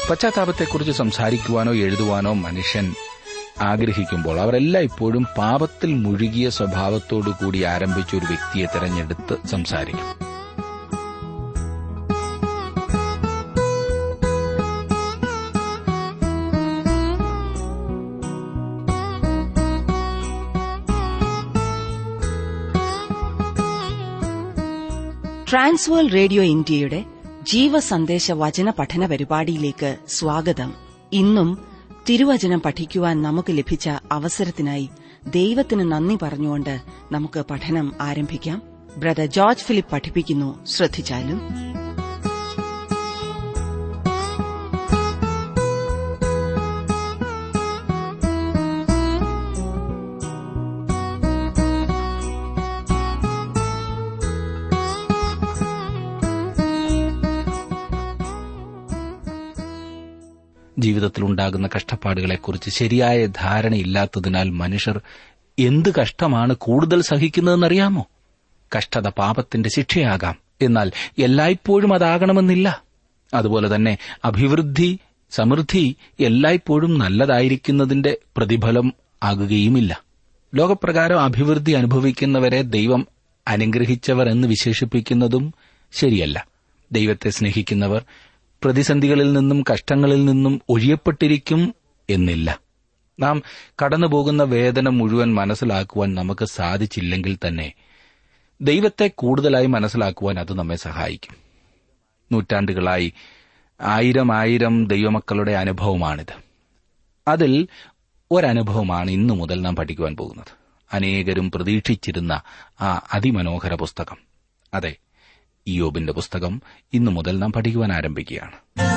പശ്ചാത്താപത്തെക്കുറിച്ച് സംസാരിക്കുവാനോ എഴുതുവാനോ മനുഷ്യൻ ആഗ്രഹിക്കുമ്പോൾ അവരെല്ലാം ഇപ്പോഴും പാപത്തിൽ മുഴുകിയ സ്വഭാവത്തോടു കൂടി ആരംഭിച്ച ഒരു വ്യക്തിയെ തെരഞ്ഞെടുത്ത് സംസാരിക്കും ട്രാൻസ്വേൾ റേഡിയോ ഇന്ത്യയുടെ ജീവസന്ദേശ വചന പഠന പരിപാടിയിലേക്ക് സ്വാഗതം ഇന്നും തിരുവചനം പഠിക്കുവാൻ നമുക്ക് ലഭിച്ച അവസരത്തിനായി ദൈവത്തിന് നന്ദി പറഞ്ഞുകൊണ്ട് നമുക്ക് പഠനം ആരംഭിക്കാം ബ്രദർ ജോർജ് ഫിലിപ്പ് പഠിപ്പിക്കുന്നു ശ്രദ്ധിച്ചാലും ജീവിതത്തിലുണ്ടാകുന്ന കഷ്ടപ്പാടുകളെക്കുറിച്ച് ശരിയായ ധാരണയില്ലാത്തതിനാൽ മനുഷ്യർ എന്ത് കഷ്ടമാണ് കൂടുതൽ സഹിക്കുന്നതെന്നറിയാമോ കഷ്ടത പാപത്തിന്റെ ശിക്ഷയാകാം എന്നാൽ എല്ലായ്പ്പോഴും അതാകണമെന്നില്ല അതുപോലെ തന്നെ അഭിവൃദ്ധി സമൃദ്ധി എല്ലായ്പ്പോഴും നല്ലതായിരിക്കുന്നതിന്റെ പ്രതിഫലം ആകുകയുമില്ല ലോകപ്രകാരം അഭിവൃദ്ധി അനുഭവിക്കുന്നവരെ ദൈവം അനുഗ്രഹിച്ചവർ എന്ന് വിശേഷിപ്പിക്കുന്നതും ശരിയല്ല ദൈവത്തെ സ്നേഹിക്കുന്നവർ പ്രതിസന്ധികളിൽ നിന്നും കഷ്ടങ്ങളിൽ നിന്നും ഒഴിയപ്പെട്ടിരിക്കും എന്നില്ല നാം കടന്നുപോകുന്ന വേദന മുഴുവൻ മനസ്സിലാക്കുവാൻ നമുക്ക് സാധിച്ചില്ലെങ്കിൽ തന്നെ ദൈവത്തെ കൂടുതലായി മനസ്സിലാക്കുവാൻ അത് നമ്മെ സഹായിക്കും നൂറ്റാണ്ടുകളായി ആയിരം ആയിരം ദൈവമക്കളുടെ അനുഭവമാണിത് അതിൽ ഒരനുഭവമാണ് ഇന്നു മുതൽ നാം പഠിക്കുവാൻ പോകുന്നത് അനേകരും പ്രതീക്ഷിച്ചിരുന്ന ആ അതിമനോഹര പുസ്തകം അതെ ഇയോബിന്റെ പുസ്തകം ഇന്നു മുതൽ നാം പഠിക്കുവാൻ ആരംഭിക്കുകയാണ്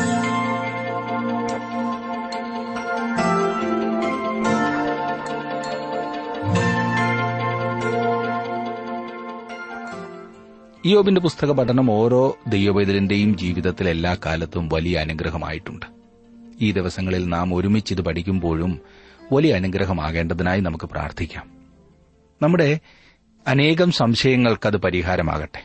ഇയോബിന്റെ പുസ്തക പഠനം ഓരോ ദൈവവൈതലിന്റെയും ജീവിതത്തിൽ എല്ലാ കാലത്തും വലിയ അനുഗ്രഹമായിട്ടുണ്ട് ഈ ദിവസങ്ങളിൽ നാം ഒരുമിച്ച് ഇത് പഠിക്കുമ്പോഴും വലിയ അനുഗ്രഹമാകേണ്ടതിനായി നമുക്ക് പ്രാർത്ഥിക്കാം നമ്മുടെ അനേകം സംശയങ്ങൾക്കത് പരിഹാരമാകട്ടെ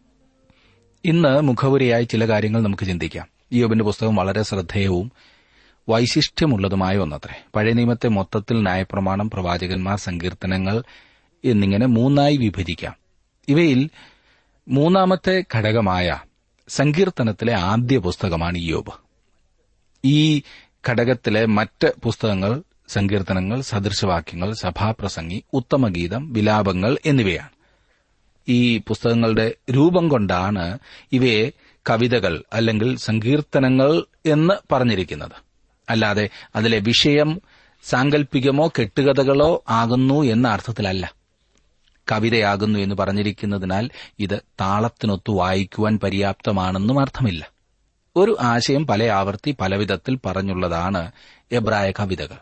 ഇന്ന് മുഖവുരയായി ചില കാര്യങ്ങൾ നമുക്ക് ചിന്തിക്കാം യോബിന്റെ പുസ്തകം വളരെ ശ്രദ്ധേയവും വൈശിഷ്ട്യമുള്ളതുമായ ഒന്നത്രേ പഴയ നിയമത്തെ മൊത്തത്തിൽ ന്യായപ്രമാണം പ്രവാചകന്മാർ സങ്കീർത്തനങ്ങൾ എന്നിങ്ങനെ മൂന്നായി വിഭജിക്കാം ഇവയിൽ മൂന്നാമത്തെ ഘടകമായ സങ്കീർത്തനത്തിലെ ആദ്യ പുസ്തകമാണ് യോബ് ഈ ഘടകത്തിലെ മറ്റ് പുസ്തകങ്ങൾ സങ്കീർത്തനങ്ങൾ സദൃശവാക്യങ്ങൾ സഭാപ്രസംഗി ഉത്തമഗീതം വിലാപങ്ങൾ എന്നിവയാണ് ഈ പുസ്തകങ്ങളുടെ രൂപം കൊണ്ടാണ് ഇവയെ കവിതകൾ അല്ലെങ്കിൽ സങ്കീർത്തനങ്ങൾ എന്ന് പറഞ്ഞിരിക്കുന്നത് അല്ലാതെ അതിലെ വിഷയം സാങ്കല്പികമോ കെട്ടുകഥകളോ ആകുന്നു എന്ന അർത്ഥത്തിലല്ല കവിതയാകുന്നു എന്ന് പറഞ്ഞിരിക്കുന്നതിനാൽ ഇത് താളത്തിനൊത്തു വായിക്കുവാൻ പര്യാപ്തമാണെന്നും അർത്ഥമില്ല ഒരു ആശയം പല ആവർത്തി പലവിധത്തിൽ പറഞ്ഞുള്ളതാണ് എബ്രായ കവിതകൾ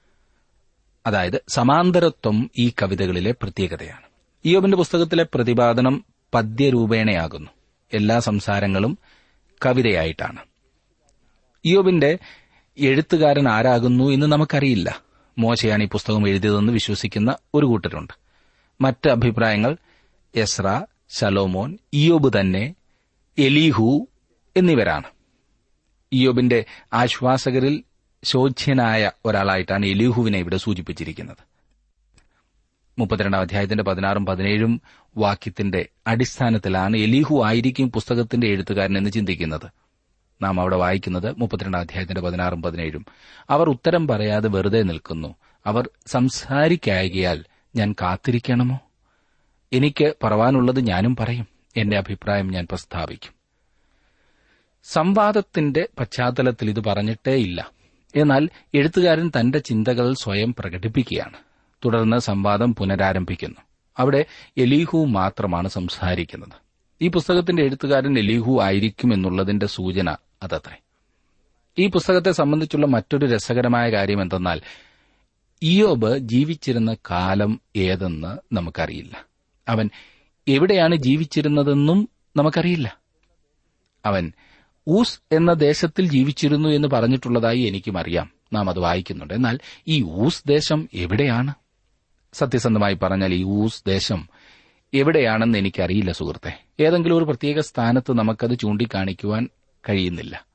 അതായത് സമാന്തരത്വം ഈ കവിതകളിലെ പ്രത്യേകതയാണ് ഇയോബിന്റെ പുസ്തകത്തിലെ പ്രതിപാദനം പദ്യരൂപേണയാകുന്നു എല്ലാ സംസാരങ്ങളും കവിതയായിട്ടാണ് ഇയോബിന്റെ എഴുത്തുകാരൻ ആരാകുന്നു എന്ന് നമുക്കറിയില്ല മോശയാണ് ഈ പുസ്തകം എഴുതിയതെന്ന് വിശ്വസിക്കുന്ന ഒരു കൂട്ടരുണ്ട് മറ്റ് അഭിപ്രായങ്ങൾ എസ്ര ശലോമോൻ ഇയോബ് തന്നെ എലീഹു എന്നിവരാണ് ഇയോബിന്റെ ആശ്വാസകരിൽ ശോധ്യനായ ഒരാളായിട്ടാണ് എലീഹുവിനെ ഇവിടെ സൂചിപ്പിച്ചിരിക്കുന്നത് മുപ്പത്തിരണ്ടാം അധ്യായത്തിന്റെ പതിനാറും പതിനേഴും വാക്യത്തിന്റെ അടിസ്ഥാനത്തിലാണ് എലീഹു ആയിരിക്കും പുസ്തകത്തിന്റെ എഴുത്തുകാരൻ എന്ന് ചിന്തിക്കുന്നത് നാം അവിടെ വായിക്കുന്നത് മുപ്പത്തിരണ്ടാം അധ്യായത്തിന്റെ പതിനാറും പതിനേഴും അവർ ഉത്തരം പറയാതെ വെറുതെ നിൽക്കുന്നു അവർ സംസാരിക്കായകയാൽ ഞാൻ കാത്തിരിക്കണമോ എനിക്ക് പറവാനുള്ളത് ഞാനും പറയും എന്റെ അഭിപ്രായം ഞാൻ പ്രസ്താവിക്കും സംവാദത്തിന്റെ പശ്ചാത്തലത്തിൽ ഇത് പറഞ്ഞിട്ടേ ഇല്ല എന്നാൽ എഴുത്തുകാരൻ തന്റെ ചിന്തകൾ സ്വയം പ്രകടിപ്പിക്കുകയാണ് തുടർന്ന് സംവാദം പുനരാരംഭിക്കുന്നു അവിടെ എലീഹു മാത്രമാണ് സംസാരിക്കുന്നത് ഈ പുസ്തകത്തിന്റെ എഴുത്തുകാരൻ എലീഹു ആയിരിക്കും എന്നുള്ളതിന്റെ സൂചന അതത്രേ ഈ പുസ്തകത്തെ സംബന്ധിച്ചുള്ള മറ്റൊരു രസകരമായ കാര്യം എന്തെന്നാൽ ഇയോബ് ജീവിച്ചിരുന്ന കാലം ഏതെന്ന് നമുക്കറിയില്ല അവൻ എവിടെയാണ് ജീവിച്ചിരുന്നതെന്നും നമുക്കറിയില്ല അവൻ ഊസ് എന്ന ദേശത്തിൽ ജീവിച്ചിരുന്നു എന്ന് പറഞ്ഞിട്ടുള്ളതായി എനിക്കും അറിയാം നാം അത് വായിക്കുന്നുണ്ട് എന്നാൽ ഈ ഊസ് ദേശം എവിടെയാണ് സത്യസന്ധമായി പറഞ്ഞാൽ ഈ ഊസ് ദേശം എവിടെയാണെന്ന് എനിക്കറിയില്ല സുഹൃത്തെ ഏതെങ്കിലും ഒരു പ്രത്യേക സ്ഥാനത്ത് നമുക്കത് ചൂണ്ടിക്കാണിക്കുവാൻ കഴിയുന്നില്ല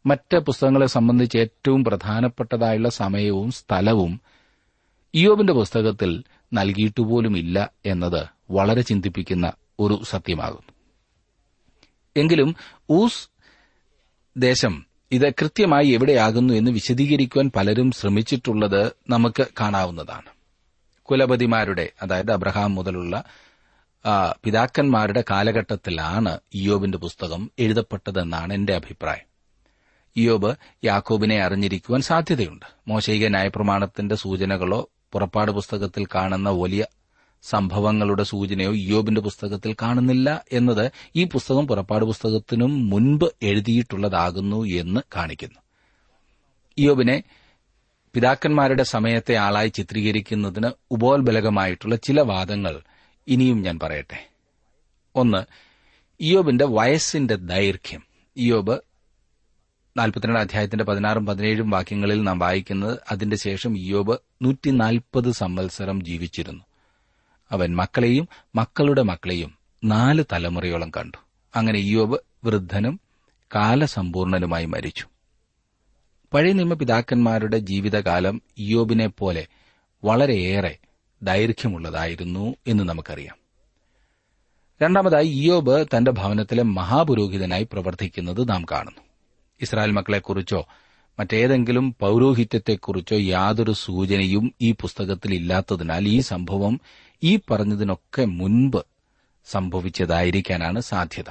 മറ്റ് പുസ്തകങ്ങളെ സംബന്ധിച്ച് ഏറ്റവും പ്രധാനപ്പെട്ടതായുള്ള സമയവും സ്ഥലവും ഇയോബിന്റെ പുസ്തകത്തിൽ നൽകിയിട്ടുപോലുമില്ല എന്നത് വളരെ ചിന്തിപ്പിക്കുന്ന ഒരു സത്യമാകുന്നു എങ്കിലും ഊസ് ദേശം ഇത് കൃത്യമായി എവിടെയാകുന്നു എന്ന് വിശദീകരിക്കുവാൻ പലരും ശ്രമിച്ചിട്ടുള്ളത് നമുക്ക് കാണാവുന്നതാണ് കുലപതിമാരുടെ അതായത് അബ്രഹാം മുതലുള്ള ആ, പിതാക്കന്മാരുടെ കാലഘട്ടത്തിലാണ് ഇയോബിന്റെ പുസ്തകം എഴുതപ്പെട്ടതെന്നാണ് എന്റെ അഭിപ്രായം ഇയോബ് യാക്കോബിനെ അറിഞ്ഞിരിക്കുവാൻ സാധ്യതയുണ്ട് മോശയിക ന്യായപ്രമാണത്തിന്റെ സൂചനകളോ പുറപ്പാട് പുസ്തകത്തിൽ കാണുന്ന വലിയ സംഭവങ്ങളുടെ സൂചനയോ ഇയോബിന്റെ പുസ്തകത്തിൽ കാണുന്നില്ല എന്നത് ഈ പുസ്തകം പുറപ്പാട് പുസ്തകത്തിനും മുൻപ് എഴുതിയിട്ടുള്ളതാകുന്നു എന്ന് കാണിക്കുന്നു ഇയോബിനെ പിതാക്കന്മാരുടെ സമയത്തെ ആളായി ചിത്രീകരിക്കുന്നതിന് ഉപോത്ബലകമായിട്ടുള്ള ചില വാദങ്ങൾ ഇനിയും ഞാൻ പറയട്ടെ ഒന്ന് ഇയോബിന്റെ വയസ്സിന്റെ ദൈർഘ്യം ഇയോബ് നാൽപ്പത്തിരണ്ട് അധ്യായത്തിന്റെ പതിനാറും പതിനേഴും വാക്യങ്ങളിൽ നാം വായിക്കുന്നത് അതിന്റെ ശേഷം ഇയോബ് നൂറ്റിനാൽപ്പത് സംവത്സരം ജീവിച്ചിരുന്നു അവൻ മക്കളെയും മക്കളുടെ മക്കളെയും നാല് തലമുറയോളം കണ്ടു അങ്ങനെ ഇയോബ് വൃദ്ധനും കാലസമ്പൂർണനുമായി മരിച്ചു പഴയ നിയമ പിതാക്കന്മാരുടെ ജീവിതകാലം ഇയോബിനെ പോലെ വളരെയേറെ ദൈർഘ്യമുള്ളതായിരുന്നു എന്ന് നമുക്കറിയാം രണ്ടാമതായി ഇയോബ് തന്റെ ഭവനത്തിലെ മഹാപുരോഹിതനായി പ്രവർത്തിക്കുന്നത് നാം കാണുന്നു ഇസ്രായേൽ മക്കളെക്കുറിച്ചോ മറ്റേതെങ്കിലും പൌരോഹിത്യത്തെക്കുറിച്ചോ യാതൊരു സൂചനയും ഈ പുസ്തകത്തിൽ ഇല്ലാത്തതിനാൽ ഈ സംഭവം ഈ പറഞ്ഞതിനൊക്കെ മുൻപ് സംഭവിച്ചതായിരിക്കാനാണ് സാധ്യത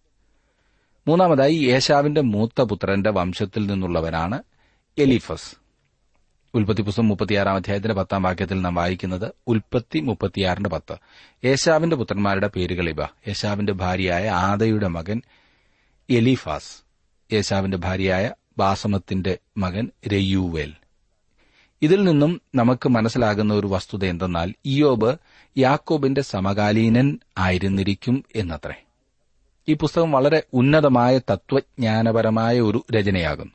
മൂന്നാമതായി യേശാവിന്റെ മൂത്ത പുത്രന്റെ വംശത്തിൽ നിന്നുള്ളവനാണ് എലിഫസ് ഉൽപ്പത്തി പുസ്തകം മുപ്പത്തിയാറാം അധ്യായത്തിന്റെ പത്താം വാക്യത്തിൽ നാം വായിക്കുന്നത് ഉൽപ്പത്തി മുപ്പത്തിയാറിന്റെ പത്ത് യേശാവിന്റെ പുത്രന്മാരുടെ പേരുകൾ ഇവ യേശാവിന്റെ ഭാര്യയായ ആദയുടെ മകൻ എലിഫാസ് യേശാവിന്റെ ഭാര്യയായ ബാസമത്തിന്റെ മകൻ രയൂവേൽ ഇതിൽ നിന്നും നമുക്ക് മനസ്സിലാകുന്ന ഒരു വസ്തുത എന്തെന്നാൽ ഇയോബ് യാക്കോബിന്റെ സമകാലീനൻ ആയിരുന്നിരിക്കും എന്നത്രേ ഈ പുസ്തകം വളരെ ഉന്നതമായ തത്വജ്ഞാനപരമായ ഒരു രചനയാകുന്നു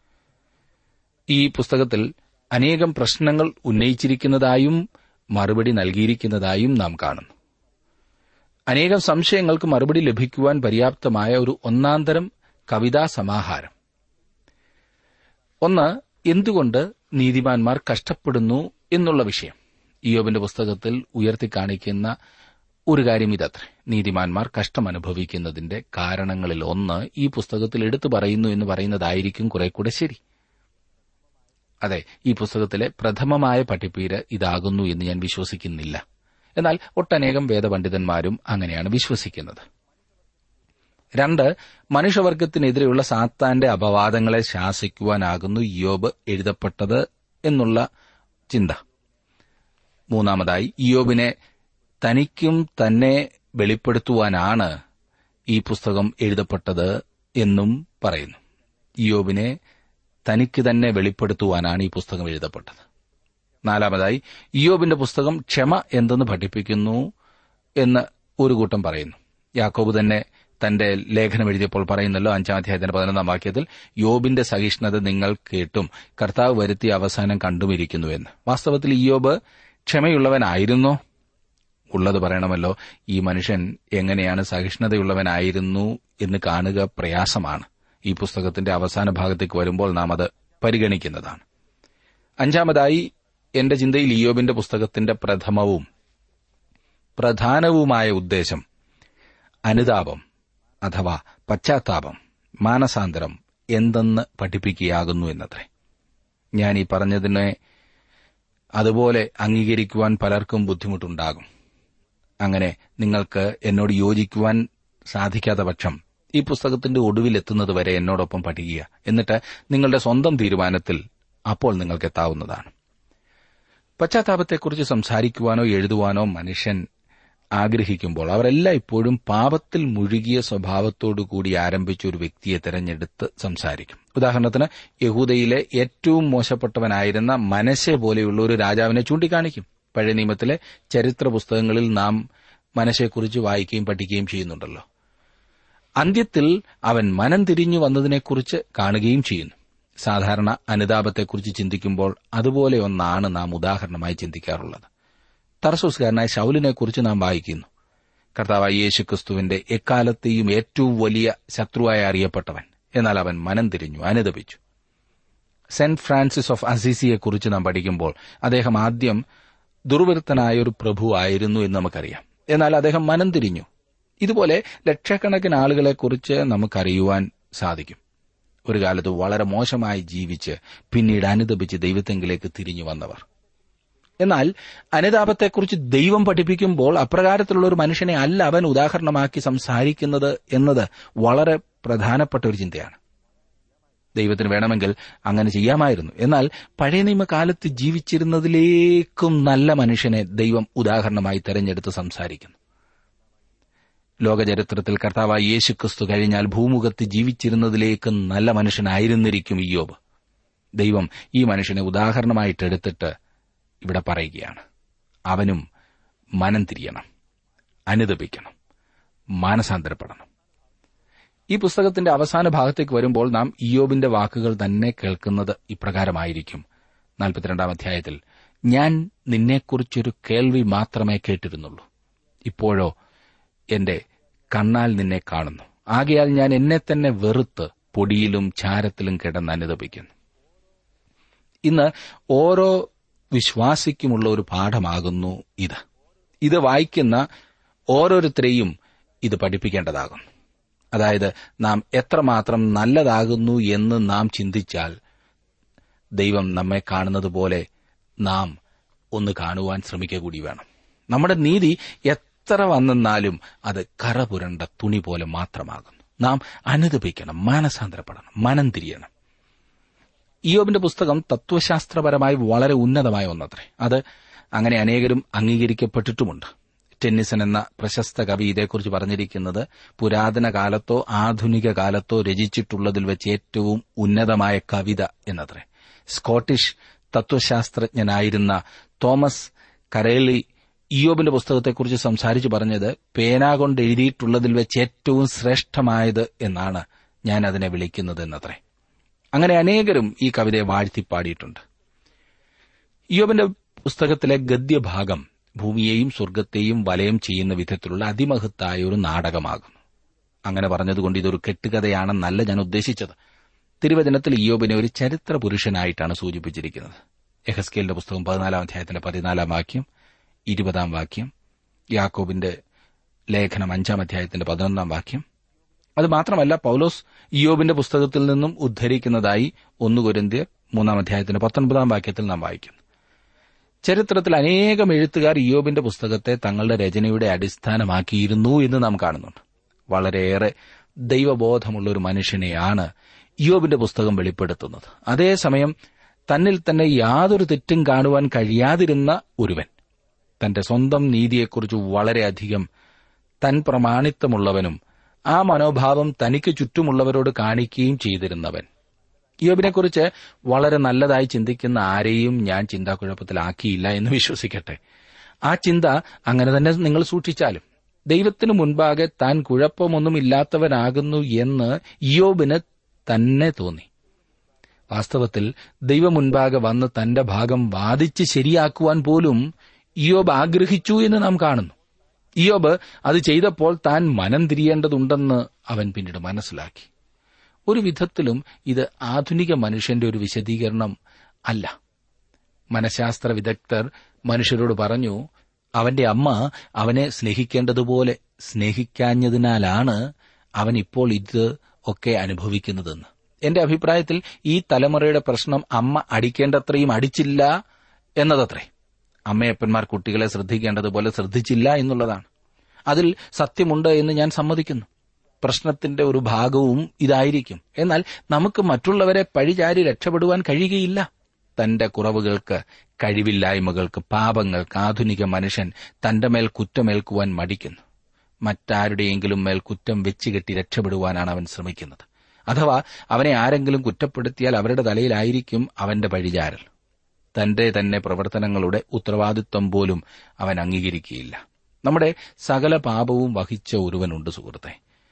ഈ പുസ്തകത്തിൽ അനേകം പ്രശ്നങ്ങൾ ഉന്നയിച്ചിരിക്കുന്നതായും മറുപടി നൽകിയിരിക്കുന്നതായും നാം കാണുന്നു അനേകം സംശയങ്ങൾക്ക് മറുപടി ലഭിക്കുവാൻ പര്യാപ്തമായ ഒരു ഒന്നാന്തരം കവിതാ സമാഹാരം ഒന്ന് എന്തുകൊണ്ട് നീതിമാന്മാർ കഷ്ടപ്പെടുന്നു എന്നുള്ള വിഷയം ഇയോബിന്റെ പുസ്തകത്തിൽ ഉയർത്തിക്കാണിക്കുന്ന ഒരു കാര്യം ഇതത്രേ നീതിമാന്മാർ കഷ്ടമനുഭവിക്കുന്നതിന്റെ കാരണങ്ങളിൽ ഒന്ന് ഈ പുസ്തകത്തിൽ എടുത്തു പറയുന്നു എന്ന് പറയുന്നതായിരിക്കും കുറെ കൂടെ ശരി അതെ ഈ പുസ്തകത്തിലെ പ്രഥമമായ പഠിപ്പീര് ഇതാകുന്നു എന്ന് ഞാൻ വിശ്വസിക്കുന്നില്ല എന്നാൽ ഒട്ടനേകം വേദപണ്ഡിതന്മാരും അങ്ങനെയാണ് വിശ്വസിക്കുന്നത് രണ്ട് മനുഷ്യവർഗത്തിനെതിരെയുള്ള സാത്താന്റെ അപവാദങ്ങളെ ശാസിക്കുവാനാകുന്നു യോബ് എഴുതപ്പെട്ടത് എന്നുള്ള ചിന്ത മൂന്നാമതായി ഇയോബിനെ തനിക്കും തന്നെ വെളിപ്പെടുത്തുവാനാണ് ഈ പുസ്തകം എഴുതപ്പെട്ടത് എന്നും പറയുന്നു ഇയോബിനെ തനിക്ക് തന്നെ വെളിപ്പെടുത്തുവാനാണ് ഈ പുസ്തകം എഴുതപ്പെട്ടത് നാലാമതായി ഇയോബിന്റെ പുസ്തകം ക്ഷമ എന്തെന്ന് പഠിപ്പിക്കുന്നു എന്ന് ഒരു കൂട്ടം പറയുന്നു യാക്കോബ് തന്നെ തന്റെ ലേഖനം എഴുതിയപ്പോൾ പറയുന്നല്ലോ അഞ്ചാം അധ്യായത്തിന്റെ പതിനൊന്നാം വാക്യത്തിൽ യോബിന്റെ സഹിഷ്ണുത നിങ്ങൾ കേട്ടും കർത്താവ് വരുത്തിയ അവസാനം കണ്ടുമിരിക്കുന്നുവെന്ന് വാസ്തവത്തിൽ ഇയോബ് ക്ഷമയുള്ളവനായിരുന്നോ ഉള്ളത് പറയണമല്ലോ ഈ മനുഷ്യൻ എങ്ങനെയാണ് സഹിഷ്ണുതയുള്ളവനായിരുന്നു എന്ന് കാണുക പ്രയാസമാണ് ഈ പുസ്തകത്തിന്റെ അവസാന ഭാഗത്തേക്ക് വരുമ്പോൾ നാം അത് പരിഗണിക്കുന്നതാണ് അഞ്ചാമതായി എന്റെ ചിന്തയിൽ ഇയോബിന്റെ പുസ്തകത്തിന്റെ പ്രഥമവും പ്രധാനവുമായ ഉദ്ദേശം അനുതാപം അഥവാ പശ്ചാത്താപം മാനസാന്തരം എന്തെന്ന് പഠിപ്പിക്കുകയാകുന്നു എന്നത്രേ ഞാൻ ഈ പറഞ്ഞതിനെ അതുപോലെ അംഗീകരിക്കുവാൻ പലർക്കും ബുദ്ധിമുട്ടുണ്ടാകും അങ്ങനെ നിങ്ങൾക്ക് എന്നോട് യോജിക്കുവാൻ സാധിക്കാത്ത പക്ഷം ഈ പുസ്തകത്തിന്റെ ഒടുവിലെത്തുന്നത് വരെ എന്നോടൊപ്പം പഠിക്കുക എന്നിട്ട് നിങ്ങളുടെ സ്വന്തം തീരുമാനത്തിൽ അപ്പോൾ നിങ്ങൾക്ക് എത്താവുന്നതാണ് പശ്ചാത്താപത്തെക്കുറിച്ച് സംസാരിക്കുവാനോ എഴുതുവാനോ മനുഷ്യൻ ആഗ്രഹിക്കുമ്പോൾ അവരെല്ലാം ഇപ്പോഴും പാപത്തിൽ മുഴുകിയ സ്വഭാവത്തോടുകൂടി ആരംഭിച്ച ഒരു വ്യക്തിയെ തെരഞ്ഞെടുത്ത് സംസാരിക്കും ഉദാഹരണത്തിന് യഹൂദയിലെ ഏറ്റവും മോശപ്പെട്ടവനായിരുന്ന മനശെ പോലെയുള്ള ഒരു രാജാവിനെ ചൂണ്ടിക്കാണിക്കും പഴയ നിയമത്തിലെ ചരിത്ര പുസ്തകങ്ങളിൽ നാം മനശയെക്കുറിച്ച് വായിക്കുകയും പഠിക്കുകയും ചെയ്യുന്നുണ്ടല്ലോ അന്ത്യത്തിൽ അവൻ മനം തിരിഞ്ഞു വന്നതിനെക്കുറിച്ച് കാണുകയും ചെയ്യുന്നു സാധാരണ അനുതാപത്തെക്കുറിച്ച് ചിന്തിക്കുമ്പോൾ അതുപോലെ ഒന്നാണ് നാം ഉദാഹരണമായി ചിന്തിക്കാറുള്ളത് തർസൂസ്കാരനായ ശൌലിനെക്കുറിച്ച് നാം വായിക്കുന്നു കർത്താവായ യേശു ക്രിസ്തുവിന്റെ എക്കാലത്തെയും ഏറ്റവും വലിയ ശത്രുവായി അറിയപ്പെട്ടവൻ എന്നാൽ അവൻ മനം തിരിഞ്ഞു അനുദപിച്ചു സെന്റ് ഫ്രാൻസിസ് ഓഫ് അസീസിയെക്കുറിച്ച് നാം പഠിക്കുമ്പോൾ അദ്ദേഹം ആദ്യം ദുർവൃത്തനായ ഒരു പ്രഭു ആയിരുന്നു എന്ന് നമുക്കറിയാം എന്നാൽ അദ്ദേഹം മനം തിരിഞ്ഞു ഇതുപോലെ ലക്ഷക്കണക്കിന് ആളുകളെക്കുറിച്ച് നമുക്കറിയുവാൻ സാധിക്കും ഒരു കാലത്ത് വളരെ മോശമായി ജീവിച്ച് പിന്നീട് അനുദപിച്ച് ദൈവത്തെങ്കിലേക്ക് തിരിഞ്ഞു വന്നവർ എന്നാൽ അനുതാപത്തെക്കുറിച്ച് ദൈവം പഠിപ്പിക്കുമ്പോൾ അപ്രകാരത്തിലുള്ള ഒരു മനുഷ്യനെ അല്ല അവൻ ഉദാഹരണമാക്കി സംസാരിക്കുന്നത് എന്നത് വളരെ പ്രധാനപ്പെട്ട ഒരു ചിന്തയാണ് ദൈവത്തിന് വേണമെങ്കിൽ അങ്ങനെ ചെയ്യാമായിരുന്നു എന്നാൽ പഴയ നിയമകാലത്ത് ജീവിച്ചിരുന്നതിലേക്കും നല്ല മനുഷ്യനെ ദൈവം ഉദാഹരണമായി തെരഞ്ഞെടുത്ത് സംസാരിക്കുന്നു ലോകചരിത്രത്തിൽ കർത്താവായ യേശുക്രിസ്തു കഴിഞ്ഞാൽ ഭൂമുഖത്ത് ജീവിച്ചിരുന്നതിലേക്ക് നല്ല മനുഷ്യനായിരുന്നിരിക്കും ഇയോബ് ദൈവം ഈ മനുഷ്യനെ ഉദാഹരണമായിട്ടെടുത്തിട്ട് ഇവിടെ പറയുകയാണ് അവനും മനം തിരിയണം അനുദപിക്കണം മാനസാന്തരപ്പെടണം ഈ പുസ്തകത്തിന്റെ അവസാന ഭാഗത്തേക്ക് വരുമ്പോൾ നാം ഇയോബിന്റെ വാക്കുകൾ തന്നെ കേൾക്കുന്നത് ഇപ്രകാരമായിരിക്കും നാൽപ്പത്തിരണ്ടാം അധ്യായത്തിൽ ഞാൻ നിന്നെക്കുറിച്ചൊരു കേൾവി മാത്രമേ കേട്ടിരുന്നുള്ളൂ ഇപ്പോഴോ എന്റെ കണ്ണാൽ നിന്നെ കാണുന്നു ആകയാൽ ഞാൻ എന്നെ തന്നെ വെറുത്ത് പൊടിയിലും ചാരത്തിലും കിടന്ന് അനുദപിക്കുന്നു ഇന്ന് ഓരോ വിശ്വാസിക്കുമുള്ള ഒരു പാഠമാകുന്നു ഇത് ഇത് വായിക്കുന്ന ഓരോരുത്തരെയും ഇത് പഠിപ്പിക്കേണ്ടതാകുന്നു അതായത് നാം എത്രമാത്രം നല്ലതാകുന്നു എന്ന് നാം ചിന്തിച്ചാൽ ദൈവം നമ്മെ കാണുന്നത് പോലെ നാം ഒന്ന് കാണുവാൻ ശ്രമിക്കുക കൂടി വേണം നമ്മുടെ നീതി എത്ര വന്നെന്നാലും അത് കറ പുരണ്ട തുണി പോലെ മാത്രമാകുന്നു നാം അനുദപിക്കണം മാനസാന്തരപ്പെടണം മനം തിരിയണം ഇയോബിന്റെ പുസ്തകം തത്വശാസ്ത്രപരമായി വളരെ ഉന്നതമായ ഒന്നത്രേ അത് അങ്ങനെ അനേകരും അംഗീകരിക്കപ്പെട്ടിട്ടുമുണ്ട് ടെന്നിസൺ എന്ന പ്രശസ്ത കവി ഇതേക്കുറിച്ച് പറഞ്ഞിരിക്കുന്നത് പുരാതന കാലത്തോ ആധുനിക കാലത്തോ രചിച്ചിട്ടുള്ളതിൽ വെച്ച് ഏറ്റവും ഉന്നതമായ കവിത എന്നത്രേ സ്കോട്ടിഷ് തത്വശാസ്ത്രജ്ഞനായിരുന്ന തോമസ് കരേലി ഇയോബിന്റെ പുസ്തകത്തെക്കുറിച്ച് സംസാരിച്ചു പറഞ്ഞത് പേന കൊണ്ട് എഴുതിയിട്ടുള്ളതിൽ വെച്ച് ഏറ്റവും ശ്രേഷ്ഠമായത് എന്നാണ് ഞാൻ അതിനെ വിളിക്കുന്നത് എന്നത്രേ അങ്ങനെ അനേകരും ഈ കവിതയെ വാഴ്ത്തിപ്പാടിയിട്ടുണ്ട് ഇയോബിന്റെ പുസ്തകത്തിലെ ഗദ്യഭാഗം ഭൂമിയെയും സ്വർഗത്തെയും വലയം ചെയ്യുന്ന വിധത്തിലുള്ള അതിമഹത്തായ ഒരു നാടകമാകുന്നു അങ്ങനെ പറഞ്ഞതുകൊണ്ട് ഇതൊരു കെട്ടുകഥയാണെന്നല്ല ഞാൻ ഉദ്ദേശിച്ചത് തിരുവചനത്തിൽ ഇയോബിനെ ഒരു ചരിത്ര പുരുഷനായിട്ടാണ് സൂചിപ്പിച്ചിരിക്കുന്നത് എഹസ്കേലിന്റെ പുസ്തകം പതിനാലാം അധ്യായത്തിലെ പതിനാലാം വാക്യം ഇരുപതാം വാക്യം യാക്കോബിന്റെ ലേഖനം അഞ്ചാം അധ്യായത്തിന്റെ പതിനൊന്നാം വാക്യം അത് മാത്രമല്ല പൌലോസ് ഇയോബിന്റെ പുസ്തകത്തിൽ നിന്നും ഉദ്ധരിക്കുന്നതായി ഒന്ന് കുരന്തിയർ മൂന്നാം അധ്യായത്തിന്റെ പത്തൊൻപതാം വാക്യത്തിൽ നാം വായിക്കുന്നു ചരിത്രത്തിൽ അനേകം എഴുത്തുകാർ ഇയോബിന്റെ പുസ്തകത്തെ തങ്ങളുടെ രചനയുടെ അടിസ്ഥാനമാക്കിയിരുന്നു എന്ന് നാം കാണുന്നുണ്ട് വളരെയേറെ ദൈവബോധമുള്ള ഒരു മനുഷ്യനെയാണ് ഇയോബിന്റെ പുസ്തകം വെളിപ്പെടുത്തുന്നത് അതേസമയം തന്നിൽ തന്നെ യാതൊരു തെറ്റും കാണുവാൻ കഴിയാതിരുന്ന ഒരുവൻ തന്റെ സ്വന്തം നീതിയെക്കുറിച്ച് വളരെയധികം തൻ പ്രമാണിത്വമുള്ളവനും ആ മനോഭാവം തനിക്ക് ചുറ്റുമുള്ളവരോട് കാണിക്കുകയും ചെയ്തിരുന്നവൻ യോബിനെക്കുറിച്ച് വളരെ നല്ലതായി ചിന്തിക്കുന്ന ആരെയും ഞാൻ ചിന്താക്കുഴപ്പത്തിലാക്കിയില്ല എന്ന് വിശ്വസിക്കട്ടെ ആ ചിന്ത അങ്ങനെ തന്നെ നിങ്ങൾ സൂക്ഷിച്ചാലും ദൈവത്തിനു മുൻപാകെ താൻ കുഴപ്പമൊന്നുമില്ലാത്തവനാകുന്നു എന്ന് ഇയോബിന് തന്നെ തോന്നി വാസ്തവത്തിൽ ദൈവം മുൻപാകെ വന്ന് തന്റെ ഭാഗം വാദിച്ച് ശരിയാക്കുവാൻ പോലും ഇയോബ് ആഗ്രഹിച്ചു എന്ന് നാം കാണുന്നു ഇയോബ് അത് ചെയ്തപ്പോൾ താൻ മനം തിരിയേണ്ടതുണ്ടെന്ന് അവൻ പിന്നീട് മനസ്സിലാക്കി ഒരു വിധത്തിലും ഇത് ആധുനിക മനുഷ്യന്റെ ഒരു വിശദീകരണം അല്ല മനഃശാസ്ത്ര വിദഗ്ധർ മനുഷ്യരോട് പറഞ്ഞു അവന്റെ അമ്മ അവനെ സ്നേഹിക്കേണ്ടതുപോലെ സ്നേഹിക്കാഞ്ഞതിനാലാണ് അവൻ ഇപ്പോൾ ഇത് ഒക്കെ അനുഭവിക്കുന്നതെന്ന് എന്റെ അഭിപ്രായത്തിൽ ഈ തലമുറയുടെ പ്രശ്നം അമ്മ അടിക്കേണ്ടത്രയും അടിച്ചില്ല എന്നതത്രേ അമ്മയപ്പന്മാർ കുട്ടികളെ ശ്രദ്ധിക്കേണ്ടതുപോലെ ശ്രദ്ധിച്ചില്ല എന്നുള്ളതാണ് അതിൽ സത്യമുണ്ട് എന്ന് ഞാൻ സമ്മതിക്കുന്നു പ്രശ്നത്തിന്റെ ഒരു ഭാഗവും ഇതായിരിക്കും എന്നാൽ നമുക്ക് മറ്റുള്ളവരെ പഴിചാരി രക്ഷപ്പെടുവാൻ കഴിയുകയില്ല തന്റെ കുറവുകൾക്ക് കഴിവില്ലായ്മകൾക്ക് പാപങ്ങൾക്ക് ആധുനിക മനുഷ്യൻ തന്റെ മേൽ കുറ്റമേൽക്കുവാൻ മടിക്കുന്നു മറ്റാരുടെയെങ്കിലും മേൽ കുറ്റം വെച്ചുകെട്ടി രക്ഷപ്പെടുവാനാണ് അവൻ ശ്രമിക്കുന്നത് അഥവാ അവനെ ആരെങ്കിലും കുറ്റപ്പെടുത്തിയാൽ അവരുടെ തലയിലായിരിക്കും അവന്റെ പഴിചാരൽ തന്റെ തന്നെ പ്രവർത്തനങ്ങളുടെ ഉത്തരവാദിത്വം പോലും അവൻ അംഗീകരിക്കുകയില്ല നമ്മുടെ സകല പാപവും വഹിച്ച ഒരുവനുണ്ട് സുഹൃത്തെ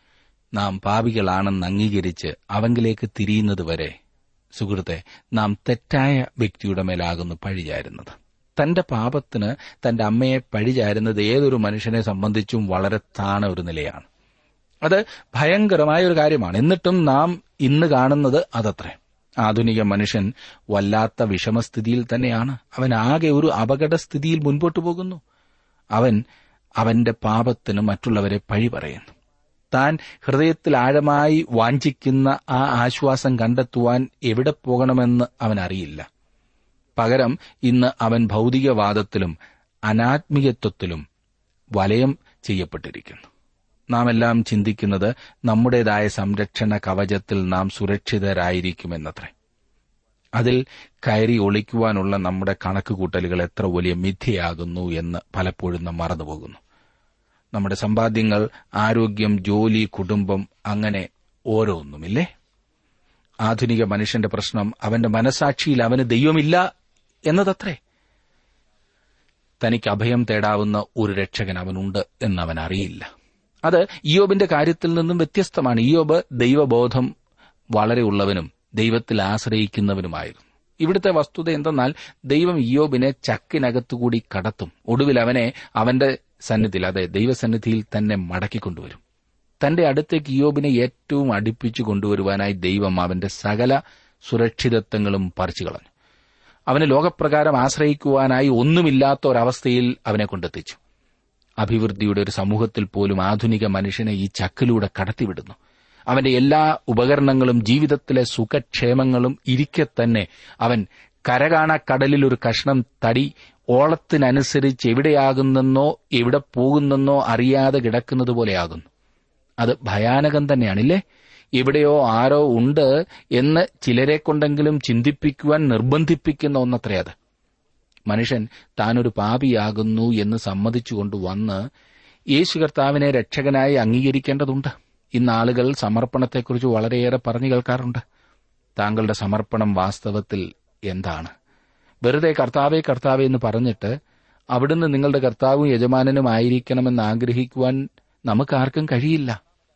നാം പാപികളാണെന്ന് അംഗീകരിച്ച് അവങ്കിലേക്ക് തിരിയുന്നതുവരെ സുഹൃത്തെ നാം തെറ്റായ വ്യക്തിയുടെ മേലാകുന്നു പഴിചാരുന്നത് തന്റെ പാപത്തിന് തന്റെ അമ്മയെ പഴിചാരുന്നത് ഏതൊരു മനുഷ്യനെ സംബന്ധിച്ചും വളരെ താണ ഒരു നിലയാണ് അത് ഭയങ്കരമായ ഒരു കാര്യമാണ് എന്നിട്ടും നാം ഇന്ന് കാണുന്നത് അതത്രേ ആധുനിക മനുഷ്യൻ വല്ലാത്ത വിഷമസ്ഥിതിയിൽ തന്നെയാണ് അവൻ ആകെ ഒരു അപകടസ്ഥിതിയിൽ മുൻപോട്ടു പോകുന്നു അവൻ അവന്റെ പാപത്തിന് മറ്റുള്ളവരെ പഴി പറയുന്നു താൻ ഹൃദയത്തിൽ ആഴമായി വാഞ്ചിക്കുന്ന ആ ആശ്വാസം കണ്ടെത്തുവാൻ എവിടെ പോകണമെന്ന് അവൻ അറിയില്ല പകരം ഇന്ന് അവൻ ഭൗതികവാദത്തിലും അനാത്മീയത്വത്തിലും വലയം ചെയ്യപ്പെട്ടിരിക്കുന്നു നാം എല്ലാം ചിന്തിക്കുന്നത് നമ്മുടേതായ സംരക്ഷണ കവചത്തിൽ നാം സുരക്ഷിതരായിരിക്കുമെന്നത്രേ അതിൽ കയറി ഒളിക്കുവാനുള്ള നമ്മുടെ കണക്കുകൂട്ടലുകൾ എത്ര വലിയ മിഥ്യയാകുന്നു എന്ന് പലപ്പോഴും നാം മറന്നുപോകുന്നു നമ്മുടെ സമ്പാദ്യങ്ങൾ ആരോഗ്യം ജോലി കുടുംബം അങ്ങനെ ഓരോന്നുമില്ലേ ആധുനിക മനുഷ്യന്റെ പ്രശ്നം അവന്റെ മനസാക്ഷിയിൽ അവന് ദൈവമില്ല എന്നതത്രേ തനിക്ക് അഭയം തേടാവുന്ന ഒരു രക്ഷകൻ അവനുണ്ട് എന്നവൻ അറിയില്ല അത് ഇയോബിന്റെ കാര്യത്തിൽ നിന്നും വ്യത്യസ്തമാണ് ഇയോബ് ദൈവബോധം വളരെ ഉള്ളവനും ദൈവത്തിൽ ആശ്രയിക്കുന്നവനുമായിരുന്നു ഇവിടുത്തെ വസ്തുത എന്തെന്നാൽ ദൈവം ഇയോബിനെ ചക്കിനകത്തുകൂടി കടത്തും ഒടുവിൽ അവനെ അവന്റെ സന്നിധിയിൽ അതെ ദൈവസന്നിധിയിൽ തന്നെ മടക്കിക്കൊണ്ടുവരും തന്റെ അടുത്തേക്ക് ഇയോബിനെ ഏറ്റവും അടുപ്പിച്ചു കൊണ്ടുവരുവാനായി ദൈവം അവന്റെ സകല സുരക്ഷിതത്വങ്ങളും പറിച്ചു കളഞ്ഞു അവന് ലോകപ്രകാരം ആശ്രയിക്കുവാനായി ഒന്നുമില്ലാത്ത ഒരവസ്ഥയിൽ അവനെ കൊണ്ടെത്തിച്ചു അഭിവൃദ്ധിയുടെ ഒരു സമൂഹത്തിൽ പോലും ആധുനിക മനുഷ്യനെ ഈ ചക്കിലൂടെ കടത്തിവിടുന്നു അവന്റെ എല്ലാ ഉപകരണങ്ങളും ജീവിതത്തിലെ സുഖക്ഷേമങ്ങളും ഇരിക്കെ തന്നെ അവൻ കരകാണ കടലിൽ ഒരു കഷ്ണം തടി ഓളത്തിനനുസരിച്ച് എവിടെയാകുന്നെന്നോ എവിടെ പോകുന്നെന്നോ അറിയാതെ കിടക്കുന്നത് പോലെയാകുന്നു അത് ഭയാനകം തന്നെയാണില്ലേ എവിടെയോ ആരോ ഉണ്ട് എന്ന് ചിലരെ കൊണ്ടെങ്കിലും ചിന്തിപ്പിക്കുവാൻ നിർബന്ധിപ്പിക്കുന്ന ഒന്നത്രേ അത് മനുഷ്യൻ താനൊരു പാപിയാകുന്നു എന്ന് സമ്മതിച്ചുകൊണ്ട് വന്ന് യേശു കർത്താവിനെ രക്ഷകനായി അംഗീകരിക്കേണ്ടതുണ്ട് ഇന്ന് ആളുകൾ സമർപ്പണത്തെക്കുറിച്ച് വളരെയേറെ പറഞ്ഞു കേൾക്കാറുണ്ട് താങ്കളുടെ സമർപ്പണം വാസ്തവത്തിൽ എന്താണ് വെറുതെ കർത്താവെ കർത്താവെ എന്ന് പറഞ്ഞിട്ട് അവിടുന്ന് നിങ്ങളുടെ കർത്താവും യജമാനനും ആയിരിക്കണമെന്ന് ആഗ്രഹിക്കുവാൻ നമുക്കാർക്കും കഴിയില്ല